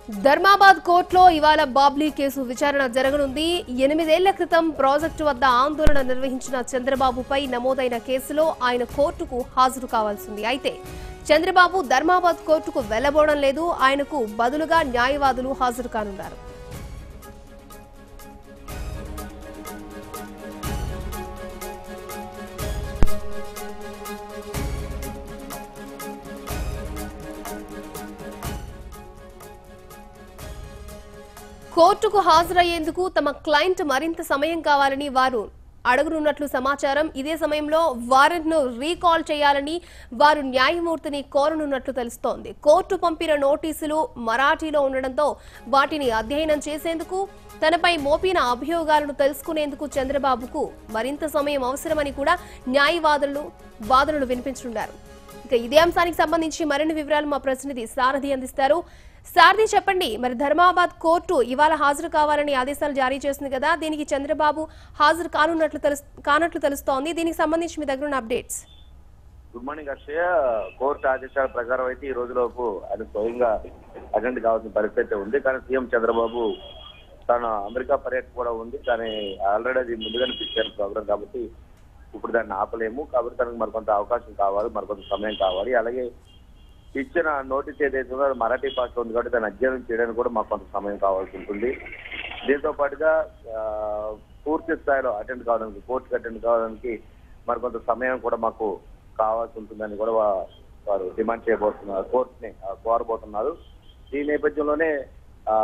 ధర్మాబాద్ కోర్టులో ఇవాళ బాబ్లీ కేసు విచారణ జరగనుంది ఎనిమిదేళ్ల క్రితం ప్రాజెక్టు వద్ద ఆందోళన నిర్వహించిన చంద్రబాబుపై నమోదైన కేసులో ఆయన కోర్టుకు హాజరు కావాల్సింది అయితే చంద్రబాబు ధర్మాబాద్ కోర్టుకు వెళ్లబోవడం లేదు ఆయనకు బదులుగా న్యాయవాదులు హాజరు కానున్నారు కోర్టుకు హాజరయ్యేందుకు తమ క్లయింట్ మరింత సమయం కావాలని వారు అడగనున్నట్లు సమాచారం ఇదే సమయంలో వారెంట్ ను రీకాల్ చేయాలని వారు న్యాయమూర్తిని కోరనున్నట్లు తెలుస్తోంది కోర్టు పంపిన నోటీసులు మరాఠీలో ఉండడంతో వాటిని అధ్యయనం చేసేందుకు తనపై మోపిన అభియోగాలను తెలుసుకునేందుకు చంద్రబాబుకు మరింత సమయం అవసరమని కూడా న్యాయవాదులు వాదనలు వినిపించనున్నారు ఇక ఇదే అంశానికి సంబంధించి మరిన్ని వివరాలు మా ప్రతినిధి సారథి అందిస్తారు సారథి చెప్పండి మరి ధర్మాబాద్ కోర్టు ఇవాళ హాజరు కావాలని ఆదేశాలు జారీ చేసింది కదా దీనికి చంద్రబాబు హాజరు కానున్నట్లు తెలుస్ కానట్లు తెలుస్తోంది దీనికి సంబంధించి మీ దగ్గర ఉన్న updates good morning Akshaya court ఆదేశాల ప్రకారం అయితే ఈ రోజులోపు ఆయన స్వయంగా అటెండ్ కావాల్సిన పరిస్థితి అయితే ఉంది కానీ సీఎం చంద్రబాబు తన అమెరికా పర్యటన కూడా ఉంది కానీ ఆల్రెడీ అది ముందుగానే పిచ్చారు ప్రోగ్రామ్ కాబట్టి ఇప్పుడు దాన్ని ఆపలేము కాబట్టి తనకు మరికొంత అవకాశం కావాలి మరికొంత సమయం కావాలి అలాగే ఇచ్చిన నోటీస్ ఏదైతే ఉందో అది మరాఠీ భాషలో ఉంది కాబట్టి దాన్ని అధ్యయనం చేయడానికి కూడా మాకు కొంత సమయం కావాల్సి ఉంటుంది దీంతో పాటుగా ఆ, పూర్తి స్థాయిలో అటెండ్ కావడానికి కోర్టుకి అటెండ్ కావడానికి మరికొంత సమయం కూడా మాకు కావాల్సి ఉంటుందని కూడా వా- వారు డిమాండ్ చేయబోతున్నారు కోర్టుని ఆ, కోరబోతున్నారు ఈ నేపథ్యంలోనే ఆ,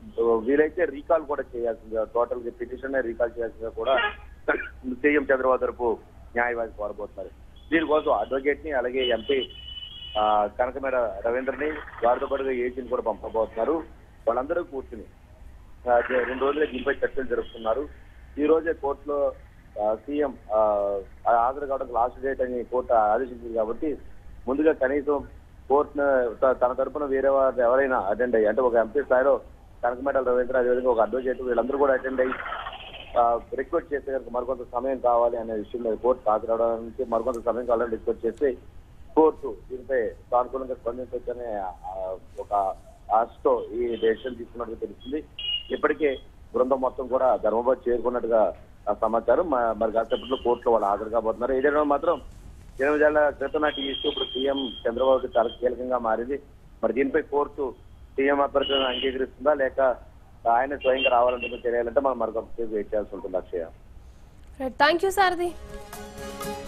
వీలైతే రీకాల్ కూడా చేయాల్సింది టోటల్ పిటిషన్ రీకాల్ చేయాల్సిందిగా కూడా సీఎం చంద్రబాబు తరపు న్యాయవాది కోరబోతున్నారు దీనికోసం అడ్వకేట్ ని అలాగే ఎంపీ ఆ, కనకమేడ రవీంద్రని వారితో పాటుగా ఏజీని కూడా పంపబోతున్నారు వాళ్ళందరూ కూర్చుని ఆ, జ- రెండు రోజులే దీనిపై చర్చలు జరుపుతున్నారు ఈ రోజే కోర్టులో ఆ, సీఎం ఆ, హాజరు కావడానికి లాస్ట్ డేట్ అని కోర్టు ఆదేశించింది కాబట్టి ముందుగా కనీసం కోర్టును త- తన తరపున వేరే వారు ఎవరైనా అటెండ్ అయ్యి అంటే ఒక ఎంపీ స్థాయిలో కనకమేడల రవీంద్ర అదేవిధంగా ఒక అడ్వకేట్ వీళ్ళందరూ కూడా అటెండ్ అయ్యి రిక్వెస్ట్ చేస్తే కనుక మరికొంత సమయం కావాలి అనే విషయం మీద కోర్టు హాజరవడానికి మరికొంత సమయం కావాలని రిక్వెస్ట్ చేస్తే కోర్టు దీనిపై సానుకూలంగా స్పందించవచ్చనే ఆ, ఒక ఆశతో ఈ డెసిషన్ తీసుకున్నట్టుగా తెలుస్తుంది ఇప్పటికే బృందం మొత్తం కూడా ధర్మబాద్ చేరుకున్నట్టుగా ఆ సమాచారం మ- మరి కాసేపట్లో కోర్టులో వాళ్ళు హాజరు కాబోతున్నారు ఏదైనా మాత్రం ఎనిమిదేళ్ల క్రితం నాటి ఇష్యూ ఇప్పుడు సీఎం చంద్రబాబుకి చాలా కీలకంగా మారింది మరి దీనిపై కోర్టు సీఎం అభ్యర్థులను అంగీకరిస్తుందా లేక ఆయన స్వయంగా రావాలంటే తెలియాలంటే మనం మరొక వెయిట్ చేయాల్సి ఉంటుంది అక్షయ థ్యాంక్ యూ సారథి